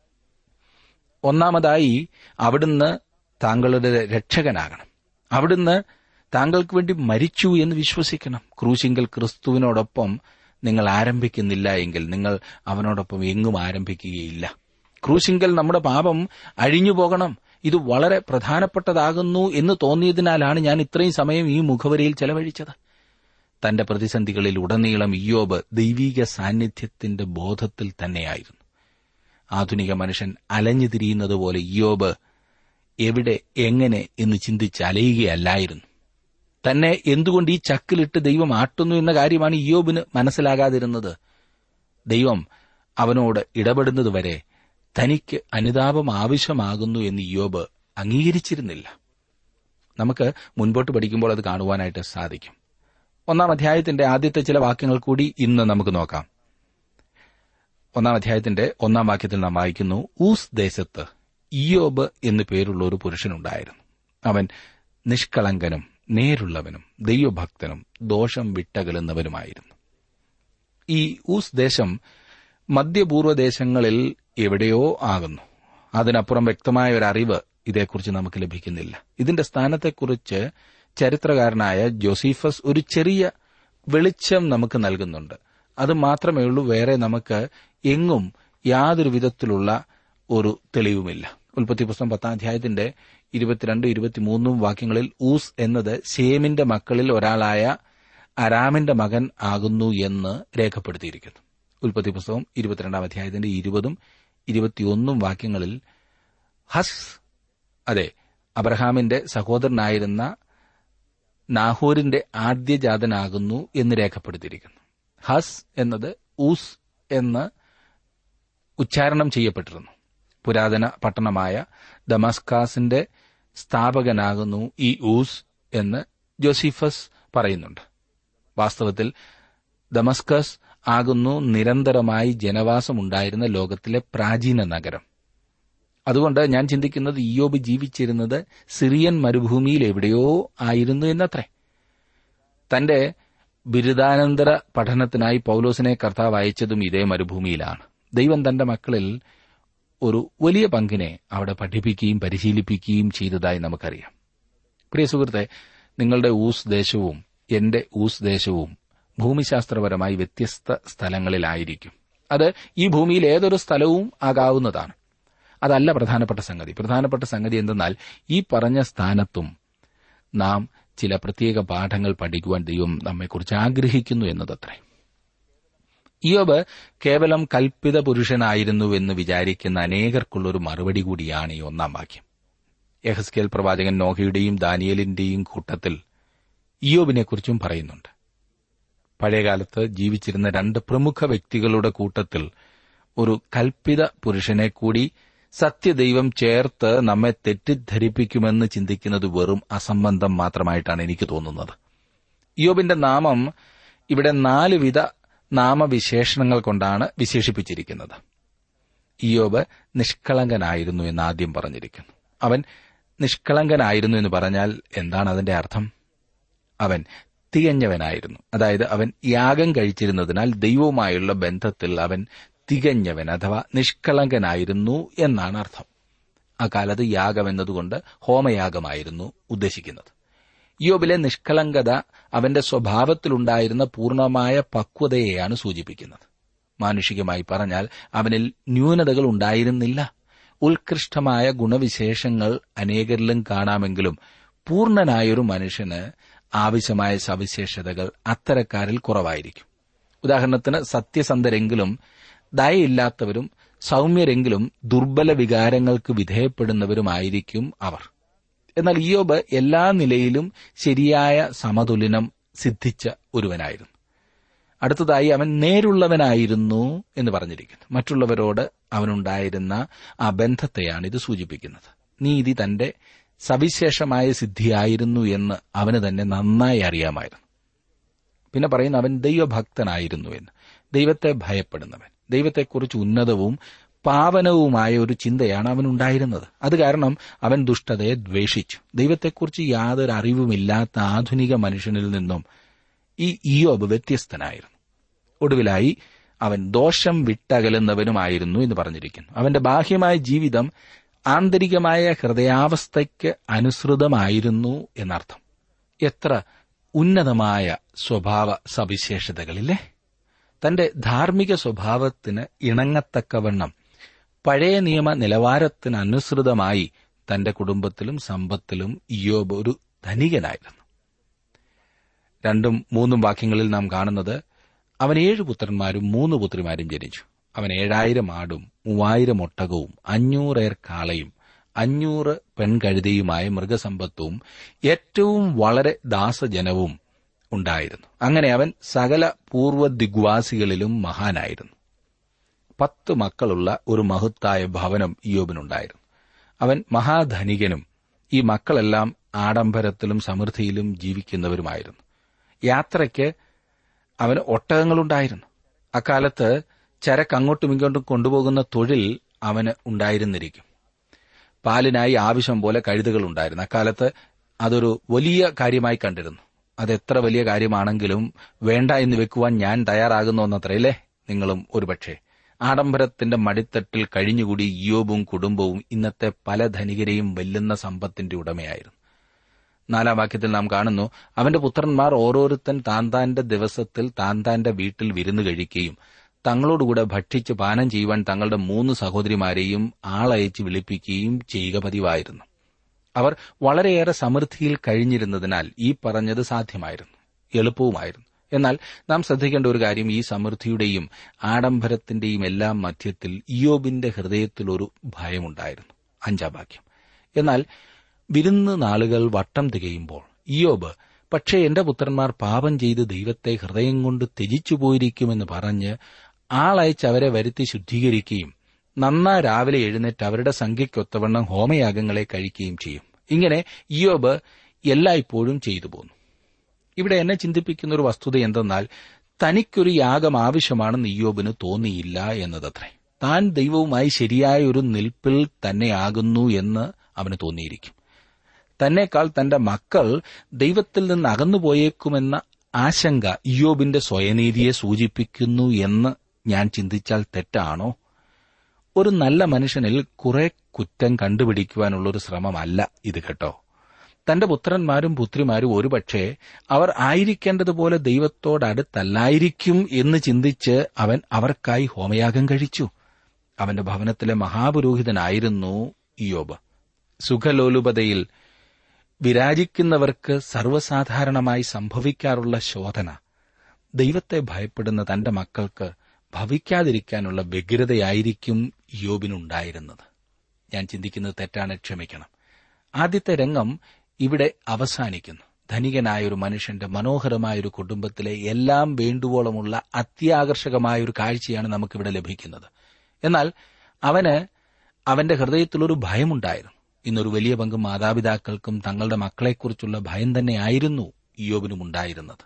ഒന്നാമതായി അവിടുന്ന് താങ്കളുടെ രക്ഷകനാകണം അവിടുന്ന് താങ്കൾക്ക് വേണ്ടി മരിച്ചു എന്ന് വിശ്വസിക്കണം ക്രൂശിങ്കൽ ക്രിസ്തുവിനോടൊപ്പം നിങ്ങൾ ആരംഭിക്കുന്നില്ല എങ്കിൽ നിങ്ങൾ അവനോടൊപ്പം എങ്ങും ആരംഭിക്കുകയില്ല ക്രൂശിങ്കൽ നമ്മുടെ പാപം അഴിഞ്ഞു പോകണം ഇത് വളരെ പ്രധാനപ്പെട്ടതാകുന്നു എന്ന് തോന്നിയതിനാലാണ് ഞാൻ ഇത്രയും സമയം ഈ മുഖവരിയിൽ ചെലവഴിച്ചത് തന്റെ പ്രതിസന്ധികളിൽ ഉടനീളം ഇയോബ് ദൈവീക സാന്നിധ്യത്തിന്റെ ബോധത്തിൽ തന്നെയായിരുന്നു ആധുനിക മനുഷ്യൻ അലഞ്ഞു തിരിയുന്നത് പോലെ ഇയോബ് എവിടെ എങ്ങനെ എന്ന് ചിന്തിച്ച് അലയുകയല്ലായിരുന്നു തന്നെ എന്തുകൊണ്ട് ഈ ചക്കിലിട്ട് ദൈവം ആട്ടുന്നു എന്ന കാര്യമാണ് ഇയോബിന് മനസ്സിലാകാതിരുന്നത് ദൈവം അവനോട് ഇടപെടുന്നതുവരെ തനിക്ക് അനുതാപം ആവശ്യമാകുന്നു എന്ന് ഇയോബ് അംഗീകരിച്ചിരുന്നില്ല നമുക്ക് മുൻപോട്ട് പഠിക്കുമ്പോൾ അത് കാണുവാനായിട്ട് സാധിക്കും ഒന്നാം അധ്യായത്തിന്റെ ആദ്യത്തെ ചില വാക്യങ്ങൾ കൂടി ഇന്ന് നമുക്ക് നോക്കാം ഒന്നാം അധ്യായത്തിന്റെ ഒന്നാം വാക്യത്തിൽ നാം വായിക്കുന്നു ഊസ് ദേശത്ത് ഇയോബ് എന്നു പേരുള്ള ഒരു പുരുഷനുണ്ടായിരുന്നു അവൻ നിഷ്കളങ്കനും നേരുള്ളവനും ദൈവഭക്തനും ദോഷം വിട്ടകലുന്നവനുമായിരുന്നു ഈ ഊസ് ദേശം മധ്യപൂർവ്വ ദേശങ്ങളിൽ എവിടെയോ ആകുന്നു അതിനപ്പുറം വ്യക്തമായ ഒരു അറിവ് ഇതേക്കുറിച്ച് നമുക്ക് ലഭിക്കുന്നില്ല ഇതിന്റെ സ്ഥാനത്തെക്കുറിച്ച് ചരിത്രകാരനായ ജോസീഫസ് ഒരു ചെറിയ വെളിച്ചം നമുക്ക് നൽകുന്നുണ്ട് അത് മാത്രമേ ഉള്ളൂ വേറെ നമുക്ക് എങ്ങും യാതൊരു വിധത്തിലുള്ള ഒരു തെളിവുമില്ല ഉൽപ്പത്തി പുസ്തകം പത്താം അധ്യായത്തിന്റെ ഇരുപത്തിരണ്ട് ഇരുപത്തിമൂന്നും വാക്യങ്ങളിൽ ഊസ് എന്നത് ഷേമിന്റെ മക്കളിൽ ഒരാളായ അരാമിന്റെ മകൻ ആകുന്നു എന്ന് രേഖപ്പെടുത്തിയിരിക്കുന്നു ഉൽപ്പത്തി പുസ്തകം ഇരുപത്തിരണ്ടാം അധ്യായത്തിന്റെ ഇരുപതും ഇരുപത്തിയൊന്നും വാക്യങ്ങളിൽ ഹസ് അതെ അബ്രഹാമിന്റെ സഹോദരനായിരുന്ന നാഹോരിന്റെ ആദ്യജാതനാകുന്നു എന്ന് രേഖപ്പെടുത്തിയിരിക്കുന്നു ഹസ് എന്നത് ഊസ് എന്ന് ഉച്ചാരണം ചെയ്യപ്പെട്ടിരുന്നു പുരാതന പട്ടണമായ ദമസ്കാസിന്റെ സ്ഥാപകനാകുന്നു ഈ ഊസ് എന്ന് ജോസിഫസ് പറയുന്നുണ്ട് വാസ്തവത്തിൽ ദമസ്കസ് ആകുന്നു നിരന്തരമായി ജനവാസമുണ്ടായിരുന്ന ലോകത്തിലെ പ്രാചീന നഗരം അതുകൊണ്ട് ഞാൻ ചിന്തിക്കുന്നത് ഇയോബ് ജീവിച്ചിരുന്നത് സിറിയൻ മരുഭൂമിയിൽ എവിടെയോ ആയിരുന്നു എന്നത്രേ തന്റെ ബിരുദാനന്തര പഠനത്തിനായി പൌലോസിനെ കർത്താവ് അയച്ചതും ഇതേ മരുഭൂമിയിലാണ് ദൈവം തന്റെ മക്കളിൽ ഒരു വലിയ പങ്കിനെ അവിടെ പഠിപ്പിക്കുകയും പരിശീലിപ്പിക്കുകയും ചെയ്തതായി നമുക്കറിയാം പ്രിയ സുഹൃത്തെ നിങ്ങളുടെ ഊസ് ദേശവും എന്റെ ഊസ് ദേശവും ഭൂമിശാസ്ത്രപരമായി വ്യത്യസ്ത സ്ഥലങ്ങളിലായിരിക്കും അത് ഈ ഭൂമിയിൽ ഏതൊരു സ്ഥലവും ആകാവുന്നതാണ് അതല്ല പ്രധാനപ്പെട്ട സംഗതി പ്രധാനപ്പെട്ട സംഗതി എന്തെന്നാൽ ഈ പറഞ്ഞ സ്ഥാനത്തും നാം ചില പ്രത്യേക പാഠങ്ങൾ പഠിക്കുവാൻ ദൈവം നമ്മെക്കുറിച്ച് ആഗ്രഹിക്കുന്നു എന്നതത്രേ ഇയോബ് കേവലം കൽപ്പിത പുരുഷനായിരുന്നുവെന്ന് വിചാരിക്കുന്ന അനേകർക്കുള്ളൊരു മറുപടി കൂടിയാണ് ഈ ഒന്നാം വാക്യം യഹസ്കേൽ പ്രവാചകൻ നോഹയുടെയും ദാനിയലിന്റെയും കൂട്ടത്തിൽ ഇയോബിനെക്കുറിച്ചും പറയുന്നുണ്ട് പഴയകാലത്ത് ജീവിച്ചിരുന്ന രണ്ട് പ്രമുഖ വ്യക്തികളുടെ കൂട്ടത്തിൽ ഒരു കൽപ്പിത പുരുഷനെ കൂടി സത്യദൈവം ചേർത്ത് നമ്മെ തെറ്റിദ്ധരിപ്പിക്കുമെന്ന് ചിന്തിക്കുന്നത് വെറും അസംബന്ധം മാത്രമായിട്ടാണ് എനിക്ക് തോന്നുന്നത് ഇയോബിന്റെ നാമം ഇവിടെ നാലുവിധ നാമവിശേഷണങ്ങൾ കൊണ്ടാണ് വിശേഷിപ്പിച്ചിരിക്കുന്നത് ഇയോബ് നിഷ്കളങ്കനായിരുന്നു എന്ന് ആദ്യം പറഞ്ഞിരിക്കുന്നു അവൻ നിഷ്കളങ്കനായിരുന്നു എന്ന് പറഞ്ഞാൽ എന്താണ് അതിന്റെ അർത്ഥം അവൻ തികഞ്ഞവനായിരുന്നു അതായത് അവൻ യാഗം കഴിച്ചിരുന്നതിനാൽ ദൈവവുമായുള്ള ബന്ധത്തിൽ അവൻ തികഞ്ഞവൻ അഥവാ നിഷ്കളങ്കനായിരുന്നു എന്നാണ് അർത്ഥം അക്കാലത്ത് യാഗം എന്നതുകൊണ്ട് ഹോമയാഗമായിരുന്നു ഉദ്ദേശിക്കുന്നത് യോബിലെ നിഷ്കളങ്കത അവന്റെ സ്വഭാവത്തിലുണ്ടായിരുന്ന പൂർണ്ണമായ പക്വതയെയാണ് സൂചിപ്പിക്കുന്നത് മാനുഷികമായി പറഞ്ഞാൽ അവനിൽ ന്യൂനതകൾ ഉണ്ടായിരുന്നില്ല ഉത്കൃഷ്ടമായ ഗുണവിശേഷങ്ങൾ അനേകരിലും കാണാമെങ്കിലും പൂർണ്ണനായൊരു മനുഷ്യന് ആവശ്യമായ സവിശേഷതകൾ അത്തരക്കാരിൽ കുറവായിരിക്കും ഉദാഹരണത്തിന് സത്യസന്ധരെങ്കിലും ദയയില്ലാത്തവരും സൗമ്യരെങ്കിലും ദുർബല വികാരങ്ങൾക്ക് വിധേയപ്പെടുന്നവരുമായിരിക്കും അവർ എന്നാൽ ഇയോബ് എല്ലാ നിലയിലും ശരിയായ സമതുലനം സിദ്ധിച്ച ഒരുവനായിരുന്നു അടുത്തതായി അവൻ നേരുള്ളവനായിരുന്നു എന്ന് പറഞ്ഞിരിക്കുന്നു മറ്റുള്ളവരോട് അവനുണ്ടായിരുന്ന ആ ബന്ധത്തെയാണ് ഇത് സൂചിപ്പിക്കുന്നത് നീതി തന്റെ സവിശേഷമായ സിദ്ധിയായിരുന്നു എന്ന് അവന് തന്നെ നന്നായി അറിയാമായിരുന്നു പിന്നെ പറയുന്ന അവൻ ദൈവഭക്തനായിരുന്നു എന്ന് ദൈവത്തെ ഭയപ്പെടുന്നവൻ ദൈവത്തെക്കുറിച്ച് ഉന്നതവും പാവനവുമായ ഒരു ചിന്തയാണ് അവനുണ്ടായിരുന്നത് അത് കാരണം അവൻ ദുഷ്ടതയെ ദ്വേഷിച്ചു ദൈവത്തെക്കുറിച്ച് യാതൊരു അറിവുമില്ലാത്ത ആധുനിക മനുഷ്യനിൽ നിന്നും ഈ ഇയോബ് വ്യത്യസ്തനായിരുന്നു ഒടുവിലായി അവൻ ദോഷം വിട്ടകലുന്നവനുമായിരുന്നു എന്ന് പറഞ്ഞിരിക്കുന്നു അവന്റെ ബാഹ്യമായ ജീവിതം ആന്തരികമായ ഹൃദയാവസ്ഥയ്ക്ക് അനുസൃതമായിരുന്നു എന്നർത്ഥം എത്ര ഉന്നതമായ സ്വഭാവ സവിശേഷതകളില്ലേ തന്റെ ധാർമ്മിക സ്വഭാവത്തിന് ഇണങ്ങത്തക്കവണ്ണം പഴയ നിയമ നിലവാരത്തിന് അനുസൃതമായി തന്റെ കുടുംബത്തിലും സമ്പത്തിലും ഇയോബ് ഒരു ധനികനായിരുന്നു രണ്ടും മൂന്നും വാക്യങ്ങളിൽ നാം കാണുന്നത് അവൻ ഏഴ് പുത്രന്മാരും മൂന്ന് പുത്രിമാരും ജനിച്ചു അവൻ ഏഴായിരം ആടും മൂവായിരം ഒട്ടകവും അഞ്ഞൂറേർ കാളയും അഞ്ഞൂറ് പെൺകഴുതയുമായ മൃഗസമ്പത്തും ഏറ്റവും വളരെ ദാസജനവും ഉണ്ടായിരുന്നു അങ്ങനെ അവൻ സകല പൂർവ്വ ദിഗ്വാസികളിലും മഹാനായിരുന്നു പത്ത് മക്കളുള്ള ഒരു മഹത്തായ ഭവനം ഇയോബിനുണ്ടായിരുന്നു അവൻ മഹാധനികനും ഈ മക്കളെല്ലാം ആഡംബരത്തിലും സമൃദ്ധിയിലും ജീവിക്കുന്നവരുമായിരുന്നു യാത്രയ്ക്ക് അവന് ഒട്ടകങ്ങളുണ്ടായിരുന്നു അക്കാലത്ത് ചരക്ക് അങ്ങോട്ടും ഇങ്ങോട്ടും കൊണ്ടുപോകുന്ന തൊഴിൽ അവന് ഉണ്ടായിരുന്നിരിക്കും പാലിനായി ആവശ്യം പോലെ കഴുതുകൾ ഉണ്ടായിരുന്നു അക്കാലത്ത് അതൊരു വലിയ കാര്യമായി കണ്ടിരുന്നു അത് എത്ര വലിയ കാര്യമാണെങ്കിലും വേണ്ട എന്ന് വെക്കുവാൻ ഞാൻ തയ്യാറാകുന്നു എന്നത്രയല്ലേ നിങ്ങളും ഒരുപക്ഷെ ആഡംബരത്തിന്റെ മടിത്തട്ടിൽ കഴിഞ്ഞുകൂടി ഇയോബും കുടുംബവും ഇന്നത്തെ പല ധനികരെയും വെല്ലുന്ന സമ്പത്തിന്റെ ഉടമയായിരുന്നു നാലാം വാക്യത്തിൽ നാം കാണുന്നു അവന്റെ പുത്രന്മാർ ഓരോരുത്തൻ താൻ താന്റെ ദിവസത്തിൽ താൻ താന്റെ വീട്ടിൽ വിരുന്ന് കഴിക്കുകയും തങ്ങളോടുകൂടെ ഭക്ഷിച്ച് പാനം ചെയ്യുവാൻ തങ്ങളുടെ മൂന്ന് സഹോദരിമാരെയും ആളയച്ച് വിളിപ്പിക്കുകയും ചെയ്യുക പതിവായിരുന്നു അവർ വളരെയേറെ സമൃദ്ധിയിൽ കഴിഞ്ഞിരുന്നതിനാൽ ഈ പറഞ്ഞത് സാധ്യമായിരുന്നു എളുപ്പവുമായിരുന്നു എന്നാൽ നാം ശ്രദ്ധിക്കേണ്ട ഒരു കാര്യം ഈ സമൃദ്ധിയുടെയും ആഡംബരത്തിന്റെയും എല്ലാം മധ്യത്തിൽ ഇയോബിന്റെ ഹൃദയത്തിൽ ഒരു ഭയമുണ്ടായിരുന്നു അഞ്ചാം വാക്യം എന്നാൽ വിരുന്ന് നാളുകൾ വട്ടം തികയുമ്പോൾ ഇയോബ് പക്ഷേ എന്റെ പുത്രന്മാർ പാപം ചെയ്ത് ദൈവത്തെ ഹൃദയം കൊണ്ട് ത്യജിച്ചു പോയിരിക്കുമെന്ന് പറഞ്ഞ് ആളയച്ച് അവരെ വരുത്തി ശുദ്ധീകരിക്കുകയും നന്നാ രാവിലെ എഴുന്നേറ്റ് അവരുടെ സംഖ്യയ്ക്കൊത്തവണ്ണം ഹോമയാഗങ്ങളെ കഴിക്കുകയും ചെയ്യും ഇങ്ങനെ ഇയോബ് എല്ലായ്പ്പോഴും ചെയ്തു പോന്നു ഇവിടെ എന്നെ ചിന്തിപ്പിക്കുന്ന ഒരു വസ്തുത എന്തെന്നാൽ തനിക്കൊരു യാഗം ആവശ്യമാണെന്ന് ഇയോബിന് തോന്നിയില്ല എന്നതത്രേ താൻ ദൈവവുമായി ശരിയായ ഒരു നിൽപ്പിൽ തന്നെയാകുന്നു എന്ന് അവന് തോന്നിയിരിക്കും തന്നെക്കാൾ തന്റെ മക്കൾ ദൈവത്തിൽ നിന്ന് അകന്നുപോയേക്കുമെന്ന ആശങ്ക ഇയോബിന്റെ സ്വയനീതിയെ സൂചിപ്പിക്കുന്നു എന്ന് ഞാൻ ചിന്തിച്ചാൽ തെറ്റാണോ ഒരു നല്ല മനുഷ്യനിൽ കുറെ കുറ്റം കണ്ടുപിടിക്കുവാനുള്ള ഒരു ശ്രമമല്ല ഇത് കേട്ടോ തന്റെ പുത്രന്മാരും പുത്രിമാരും ഒരുപക്ഷെ അവർ ആയിരിക്കേണ്ടതുപോലെ ദൈവത്തോടടുത്തല്ലായിരിക്കും എന്ന് ചിന്തിച്ച് അവൻ അവർക്കായി ഹോമയാഗം കഴിച്ചു അവന്റെ ഭവനത്തിലെ മഹാപുരോഹിതനായിരുന്നു ഇയോബ് സുഖലോലുപതയിൽ വിരാജിക്കുന്നവർക്ക് സർവ്വസാധാരണമായി സംഭവിക്കാറുള്ള ശോധന ദൈവത്തെ ഭയപ്പെടുന്ന തന്റെ മക്കൾക്ക് ഭവിക്കാതിരിക്കാനുള്ള വ്യഗ്രതയായിരിക്കും യോബിനുണ്ടായിരുന്നത് ഞാൻ ചിന്തിക്കുന്നത് തെറ്റാണ് ക്ഷമിക്കണം ആദ്യത്തെ രംഗം ഇവിടെ അവസാനിക്കുന്നു ധനികനായ ഒരു മനുഷ്യന്റെ മനോഹരമായ ഒരു കുടുംബത്തിലെ എല്ലാം വേണ്ടുവോളമുള്ള അത്യാകർഷകമായ ഒരു കാഴ്ചയാണ് നമുക്കിവിടെ ലഭിക്കുന്നത് എന്നാൽ അവന് അവന്റെ ഹൃദയത്തിലൊരു ഭയമുണ്ടായിരുന്നു ഇന്നൊരു വലിയ പങ്ക് മാതാപിതാക്കൾക്കും തങ്ങളുടെ മക്കളെക്കുറിച്ചുള്ള ഭയം തന്നെയായിരുന്നു ഇയോബിനും ഉണ്ടായിരുന്നത്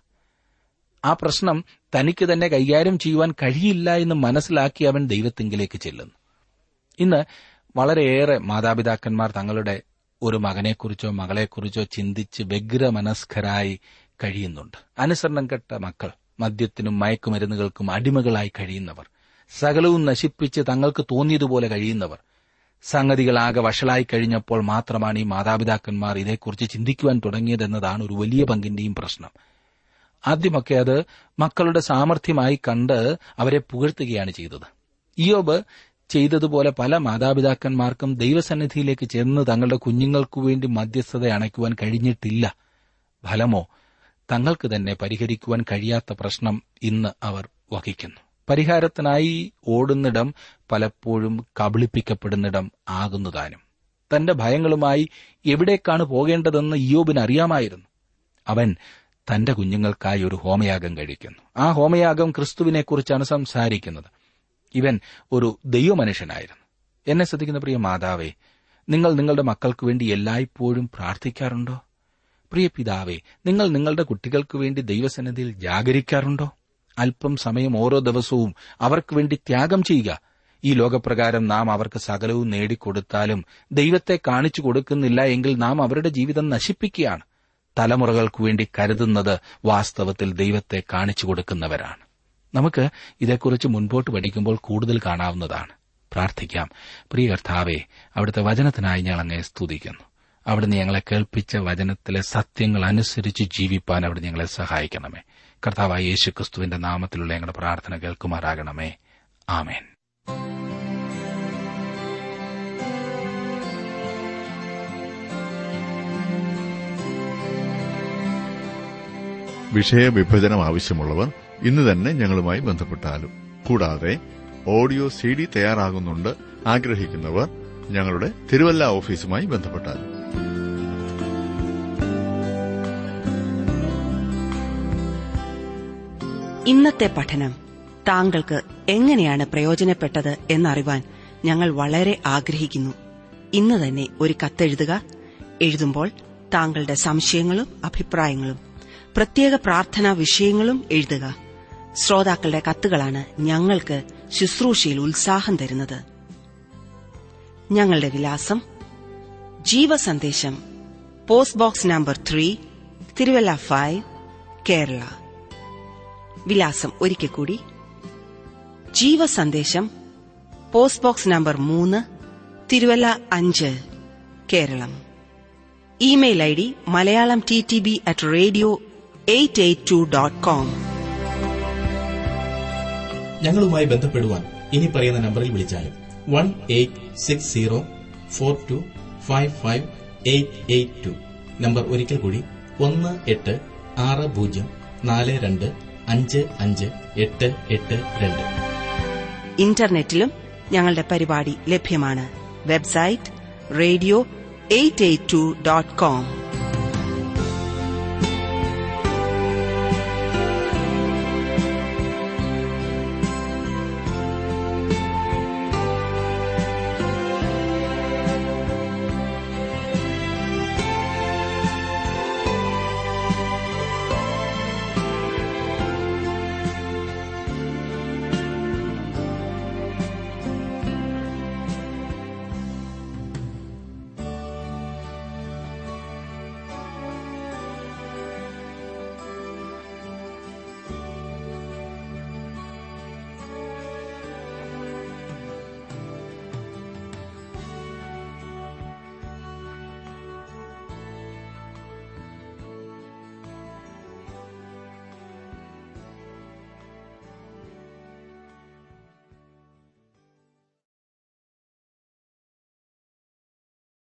ആ പ്രശ്നം തനിക്ക് തന്നെ കൈകാര്യം ചെയ്യുവാൻ കഴിയില്ല എന്ന് മനസ്സിലാക്കി അവൻ ദൈവത്തിങ്കിലേക്ക് ചെല്ലുന്നു ഇന്ന് വളരെയേറെ മാതാപിതാക്കന്മാർ തങ്ങളുടെ ഒരു മകനെക്കുറിച്ചോ മകളെക്കുറിച്ചോ ചിന്തിച്ച് വ്യഗ്രമനസ്കരായി കഴിയുന്നുണ്ട് അനുസരണം കെട്ട മക്കൾ മദ്യത്തിനും മയക്കുമരുന്നുകൾക്കും അടിമകളായി കഴിയുന്നവർ സകലവും നശിപ്പിച്ച് തങ്ങൾക്ക് തോന്നിയതുപോലെ കഴിയുന്നവർ സംഗതികളാകെ വഷളായി കഴിഞ്ഞപ്പോൾ മാത്രമാണ് ഈ മാതാപിതാക്കന്മാർ ഇതേക്കുറിച്ച് ചിന്തിക്കുവാൻ തുടങ്ങിയതെന്നതാണ് ഒരു വലിയ പങ്കിന്റെയും പ്രശ്നം ആദ്യമൊക്കെ അത് മക്കളുടെ സാമർഥ്യമായി കണ്ട് അവരെ പുകഴ്ത്തുകയാണ് ചെയ്തത് ഇയോബ് ചെയ്തതുപോലെ പല മാതാപിതാക്കന്മാർക്കും ദൈവസന്നിധിയിലേക്ക് ചെന്ന് തങ്ങളുടെ കുഞ്ഞുങ്ങൾക്കു വേണ്ടി മധ്യസ്ഥത അണയ്ക്കുവാൻ കഴിഞ്ഞിട്ടില്ല ഫലമോ തങ്ങൾക്ക് തന്നെ പരിഹരിക്കുവാൻ കഴിയാത്ത പ്രശ്നം ഇന്ന് അവർ വഹിക്കുന്നു പരിഹാരത്തിനായി ഓടുന്നിടം പലപ്പോഴും കബളിപ്പിക്കപ്പെടുന്നിടം ആകുന്നതാനും തന്റെ ഭയങ്ങളുമായി എവിടേക്കാണ് പോകേണ്ടതെന്ന് ഇയോബിന് അറിയാമായിരുന്നു അവൻ തന്റെ കുഞ്ഞുങ്ങൾക്കായി ഒരു ഹോമയാഗം കഴിക്കുന്നു ആ ഹോമയാഗം ക്രിസ്തുവിനെക്കുറിച്ചാണ് സംസാരിക്കുന്നത് ഇവൻ ഒരു ദൈവമനുഷ്യനായിരുന്നു എന്നെ ശ്രദ്ധിക്കുന്ന പ്രിയ മാതാവേ നിങ്ങൾ നിങ്ങളുടെ മക്കൾക്ക് വേണ്ടി എല്ലായ്പ്പോഴും പ്രാർത്ഥിക്കാറുണ്ടോ പ്രിയ പിതാവേ നിങ്ങൾ നിങ്ങളുടെ കുട്ടികൾക്ക് വേണ്ടി ദൈവസന്നിധിയിൽ ജാഗരിക്കാറുണ്ടോ അല്പം സമയം ഓരോ ദിവസവും അവർക്ക് വേണ്ടി ത്യാഗം ചെയ്യുക ഈ ലോകപ്രകാരം നാം അവർക്ക് സകലവും നേടിക്കൊടുത്താലും ദൈവത്തെ കാണിച്ചു കൊടുക്കുന്നില്ല എങ്കിൽ നാം അവരുടെ ജീവിതം നശിപ്പിക്കുകയാണ് തലമുറകൾക്കു വേണ്ടി കരുതുന്നത് വാസ്തവത്തിൽ ദൈവത്തെ കാണിച്ചു കൊടുക്കുന്നവരാണ് നമുക്ക് ഇതേക്കുറിച്ച് മുൻപോട്ട് പഠിക്കുമ്പോൾ കൂടുതൽ കാണാവുന്നതാണ് പ്രാർത്ഥിക്കാം പ്രിയ കർത്താവെ അവിടുത്തെ വചനത്തിനായി ഞങ്ങൾ അങ്ങേ സ്തുതിക്കുന്നു അവിടുന്ന് ഞങ്ങളെ കേൾപ്പിച്ച വചനത്തിലെ സത്യങ്ങൾ അനുസരിച്ച് ജീവിപ്പാൻ അവിടെ ഞങ്ങളെ സഹായിക്കണമേ കർത്താവായ യേശു ക്രിസ്തുവിന്റെ നാമത്തിലുള്ള ഞങ്ങളുടെ പ്രാർത്ഥന കേൾക്കുമാറാകണമേ ആമേൻ വിഷയവിഭജനം ആവശ്യമുള്ളവർ ഇന്ന് തന്നെ ഞങ്ങളുമായി ബന്ധപ്പെട്ടാലും കൂടാതെ ഓഡിയോ സി ഡി തയ്യാറാകുന്നുണ്ട് ആഗ്രഹിക്കുന്നവർ ഞങ്ങളുടെ തിരുവല്ല ഓഫീസുമായി ബന്ധപ്പെട്ടാലും ഇന്നത്തെ പഠനം താങ്കൾക്ക് എങ്ങനെയാണ് പ്രയോജനപ്പെട്ടത് എന്നറിവാൻ ഞങ്ങൾ വളരെ ആഗ്രഹിക്കുന്നു ഇന്ന് തന്നെ ഒരു കത്തെഴുതുക എഴുതുമ്പോൾ താങ്കളുടെ സംശയങ്ങളും അഭിപ്രായങ്ങളും പ്രത്യേക പ്രാർത്ഥനാ വിഷയങ്ങളും എഴുതുക ശ്രോതാക്കളുടെ കത്തുകളാണ് ഞങ്ങൾക്ക് ശുശ്രൂഷയിൽ ഉത്സാഹം തരുന്നത് ഞങ്ങളുടെ വിലാസം Jeevasandesham post box number three Thiruvalla five Kerala വിലാസം ഒരിക്കൽ കൂടി ജീവസന്ദേശം പോസ്റ്റ് ബോക്സ് നമ്പർ മൂന്ന് തിരുവല്ല അഞ്ച് Keralam email I D Malayalam T T B at radio eight eight two dot com ഞങ്ങളുമായി ബന്ധപ്പെടുവാൻ ഇനി പറയുന്ന നമ്പറിൽ വിളിച്ചാലും one eight six zero four two five five eight eight two number ഒരിക്കൽ കൂടി ഒന്ന് എട്ട് ആറ് പൂജ്യം നാല് രണ്ട് അഞ്ച് അഞ്ച് എട്ട് എട്ട് രണ്ട് ഇന്റർനെറ്റിലും ഞങ്ങളുടെ പരിപാടി ലഭ്യമാണ് website radio eight eight two dot com